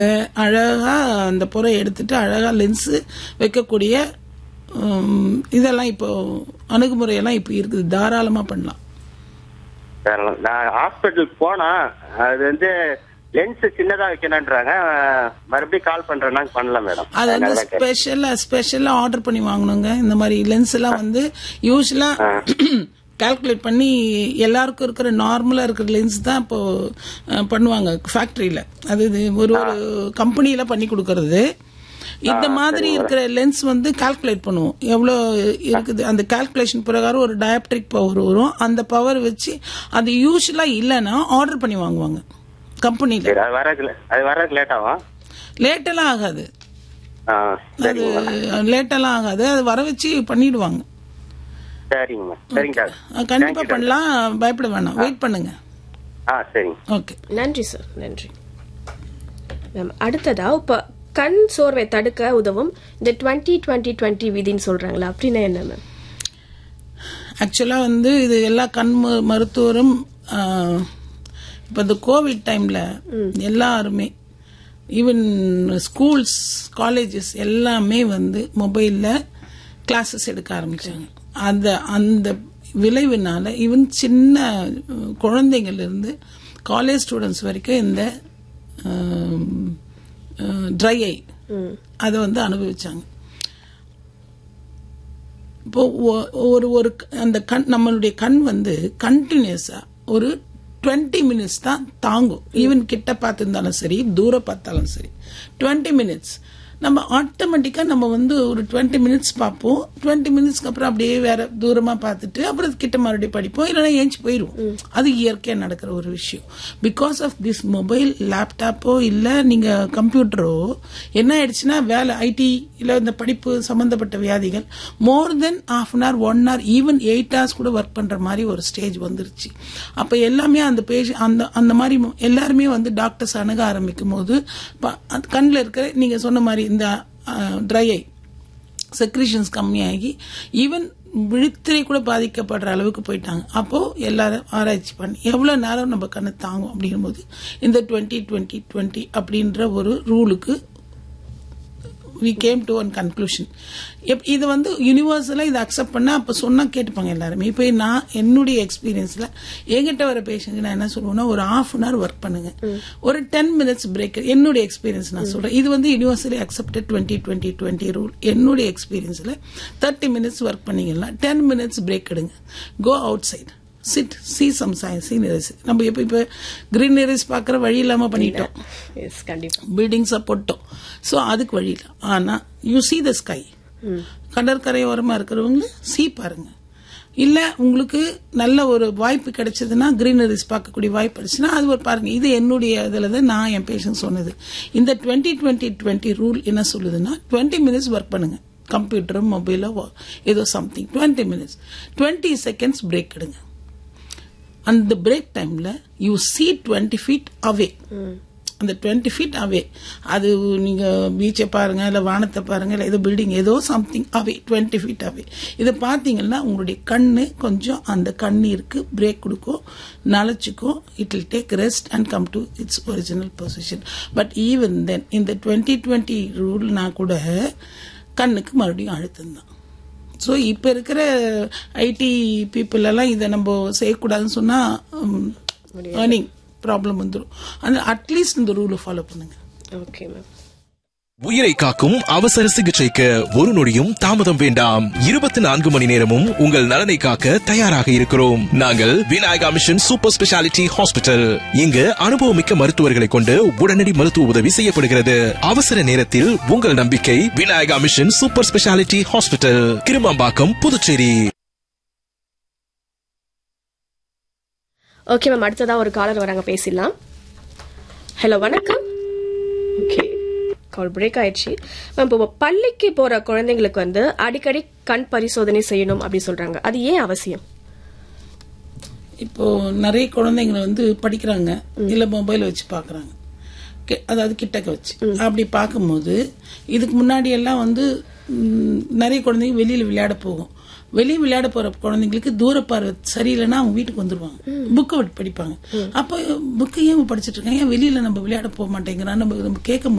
அஹ், அழகா அந்த புறை எடுத்துட்டு அழகா லென்ஸ் வைக்கக்கூடிய உம், இதெல்லாம் இப்போ அணுகுமுறையெல்லாம் இப்போ இருக்குது தாராளமா பண்ணலாம் வேற நான் ஹாஸ்பிட்டலுக்கு போனா அது வந்து லென்ஸ் சின்னதா வைக்கணுன்றாங்க மறுபடியும் கால் பண்றேன்னா பண்ணல மேடம் அது வந்து அதனால தான் கேட்டேன். ஸ்பெஷலா ஸ்பெஷலா ஆர்டர் பண்ணி வாங்கணுங்க இந்த மாதிரி லென்ஸ் எல்லாம் வந்து யூஸ்வலா கால்குலேட் பண்ணி எல்லாருக்கும் இருக்கிற நார்மலா இருக்கிற லென்ஸ் தான் இப்போ அஹ், பண்ணுவாங்க ஃபேக்டரியில அது இது ஒரு ஒரு கம்பெனியில பண்ணி கொடுக்கறது இந்த மாதிரி இருக்கிற லென்ஸ் வந்து கால்குலேட் பண்ணுவோம் எவ்வளோ இருக்குது அந்த கால்குலேஷன் பிரகாரம் ஒரு டயப்ட்ரிக் பவர் வரும் அந்த பவர் வச்சு அது யூஸ்வலா இல்லைன்னா ஆர்டர் பண்ணி வாங்குவாங்க கம்பெனியில சரி அது வர்றதுக்கு அது வர்றதுக்கு லேட் ஆகும் லேட்டெல்லாம் ஆகாது ஆ, அது சரிங்க லேட்டெல்லாம் ஆகாது அது வர வச்சு பண்ணிடுவாங்க சரிங்கம்மா சரிங்க டாக்டர் அஹ் கண்டிப்பா பண்ணலாம் பயப்பட வேணாம் வெயிட் பண்ணுங்க ஆ சரிங்க ஓகே நன்றி சார் நன்றி மேம் அடுத்ததா இப்ப கண் சோர்வை தடுக்க உதவும் இந்த டுவெண்ட்டி டுவெண்ட்டி டுவெண்ட்டி விதின்னு சொல்றாங்களா அப்படின்னா என்ன மேம் ஆக்சுவலா வந்து இது எல்லா கண் ம- மருத்துவரும் ஆஹ், இப்ப இந்த கோவிட் டைம்ல எல்லாருமே ஈவன் ஸ்கூல்ஸ் காலேஜஸ் எல்லாமே வந்து மொபைல்ல கிளாஸஸ் எடுக்க ஆரம்பிச்சாங்க அந்த அந்த விளைவுனால ஈவன் சின்ன அஹ், குழந்தைங்கள்ல இருந்து காலேஜ் ஸ்டூடெண்ட்ஸ் வரைக்கும் இந்த ட்ரை ஐ அதை வந்து அனுபவிச்சாங்க இப்போ ஒ- ஒரு ஒரு க- அந்த கண் நம்மளுடைய கண் வந்து கண்டினியூஸா ஒரு டுவெண்ட்டி மினிட்ஸ் தான் தாங்கும் ஈவன் கிட்ட பார்த்துருந்தாலும் சரி தூரம் பார்த்தாலும் சரி டுவெண்ட்டி மினிட்ஸ் நம்ம ஆட்டோமேட்டிக்கா நம்ம வந்து ஒரு டுவெண்ட்டி மினிட்ஸ் பார்ப்போம் டுவெண்ட்டி மினிட்ஸ்க்கு அப்புறம் அப்படியே வேற தூரமா பார்த்துட்டு அப்புறம் கிட்ட மறுபடியும் படிப்போம் இல்லைன்னா ஏஞ்சி போயிடுவோம் அது இயற்கையா நடக்கிற ஒரு விஷயம் பிகாஸ் ஆஃப் திஸ் மொபைல் லேப்டாப்போ இல்ல நீங்க கம்ப்யூட்டரோ என்ன ஆயிடுச்சுன்னா வேலை ஐடி இல்ல இந்த படிப்பு சம்பந்தப்பட்ட வியாதிகள் more than half an hour one hour even eight hours கூட ஒர்க் பண்ற மாதிரி ஒரு ஸ்டேஜ் வந்துருச்சு அப்ப எல்லாமே அந்த பேஷ அந்த அந்த மாதிரி ம- எல்லாருமே வந்து டாக்டர்ஸ் அணுக ஆரம்பிக்கும் போது ப- அது கண்ணில் இருக்கிற நீங்க சொன்ன மாதிரி இந்த ட்ரை ஐ செக்ரிஷன்ஸ் கம்மியாகி ஈவன் விழித்திரை கூட பாதிக்கப்படுற அளவுக்கு போயிட்டாங்க அப்போ எல்லாரும் ஆராய்ச்சி பண்ணி எவ்வளவு நேரம் நம்ம கண்ணு தாங்கும் அப்படிங்கும்போது இந்த டுவெண்ட்டி டுவெண்ட்டி டுவெண்ட்டி அப்படின்ற ஒரு ரூலுக்கு we came to one conclusion இது வந்து யூனிவர்சலா இதை அக்செப்ட் பண்ணா அப்ப சொன்னா கேட்டுப்பாங்க எல்லாருமே இப்போ நான் என்னுடைய எக்ஸ்பீரியன்ஸ்ல என்கிட்ட வர பேஷண்ட் நான் என்ன சொல்லுவேன்னா ஒரு ஹாஃப் அன் ஹவர் ஒர்க் பண்ணுங்க ஒரு டென் மினிட்ஸ் பிரேக் என்னுடைய எக்ஸ்பீரியன்ஸ் நான் சொல்றேன் இது வந்து universally accepted twenty twenty twenty rule என்னுடைய எக்ஸ்பீரியன்ஸ்ல தேர்ட்டி மினிட்ஸ் ஒர்க் பண்ணீங்கன்னா டென் மினிட்ஸ் பிரேக் எடுங்க go outside sit see some science sceneries நம்ம இப்போ இப்போ கிரீனரிஸ் பார்க்குற வழி இல்லாம பண்ணிட்டோம் எஸ் கண்டிப்பா பில்டிங்ஸை போட்டோம் ஸோ அதுக்கு வழியில் ஆனா யூ see த ஸ்கை கடற்கரையோரமா இருக்கிறவங்க சீ பாருங்க இல்ல உங்களுக்கு நல்ல ஒரு வாய்ப்பு கிடைச்சதுன்னா கிரீனரிஸ் பார்க்கக்கூடிய வாய்ப்பு கிடைச்சுன்னா அது ஒரு பாருங்க இது என்னுடைய இதுல தான் நான் என் பேஷண்ட் சொன்னது இந்த டுவெண்ட்டி டுவெண்ட்டி டுவெண்ட்டி ரூல் என்ன சொல்லுதுன்னா டுவெண்ட்டி மினிட்ஸ் ஒர்க் பண்ணுங்க கம்ப்யூட்டரோ மொபைலோ ஏதோ something twenty minutes twenty seconds break எடுங்க அந்த பிரேக் டைம்ல you see twenty feet away அந்த டுவெண்ட்டி ஃபீட் அவே அது நீங்க பீச்சை பாருங்க இல்ல வானத்தை பாருங்க இல்ல ஏதோ பில்டிங் ஏதோ something away twenty feet away இதை பார்த்தீங்கன்னா உங்களுடைய கண்ணு கொஞ்சம் அந்த கண்ணீருக்கு பிரேக் கொடுக்கும் நலச்சுக்கும் it will take rest and come to its original position but even then இந்த டுவெண்ட்டி டுவெண்ட்டி ரூல்னா கூட கண்ணுக்கு மறுபடியும் அழுத்தம் தான் ஸோ இப்போ இருக்கிற ஐடி பீப்புள் எல்லாம் இதை நம்ம செய்யக்கூடாதுன்னு சொன்னா ஏர்னிங் ப்ராப்ளம் வந்துடும் அந்த அட்லீஸ்ட் இந்த ரூலை ஃபாலோ பண்ணுங்க ஓகே மேம் உயிரை காக்கும் அவசர சிகிச்சைக்கு ஒரு நொடியும் தாமதம் வேண்டாம் இருபத்தி நான்கு மணி நேரமும் உங்கள் நலனை காக்க தயாராக இருக்கிறோம் நாங்கள் Vinayaka mission super speciality hospital இங்கு அனுபவமிக்க மருத்துவர்களை கொண்டு உடனடி மருத்துவ உதவி செய்யப்படுகிறது அவசர நேரத்தில் உங்கள் நம்பிக்கை Vinayaka mission super speciality hospital Kirumampakkam Puducherry okay ma'am அடுத்ததா ஒரு காலர் வராங்க பேசிடலாம் ஹலோ வணக்கம் ஓகே கால் பிரேக் ஆயிடுச்சு மேம் இப்போ பள்ளிக்கு போற குழந்தைங்களுக்கு வந்து அடிக்கடி கண் பரிசோதனை செய்யணும் அப்படி சொல்றாங்க அது ஏன் அவசியம் இப்போ நிறைய குழந்தைங்க வந்து படிக்கிறாங்க இல்ல மொபைல் வச்சு பாக்குறாங்க கி- அதாவது கிட்டக்க வச்சு அப்படி பார்க்கும்போது இதுக்கு முன்னாடி எல்லாம் வந்து ம், நிறைய குழந்தைங்க வெளியில விளையாட போகும் வெளியே விளையாட போற குழந்தைங்களுக்கு தூர பார்வை சரியில்லைன்னா அவங்க வீட்டுக்கு வந்துருவாங்க புக்கை படிப்பாங்க அப்போ புக்கை ஏன் படிச்சிட்டு இருக்காங்க ஏன் வெளியில நம்ம விளையாட போக மாட்டேங்கிறான்னு நம்ம நம்ம கேட்கும்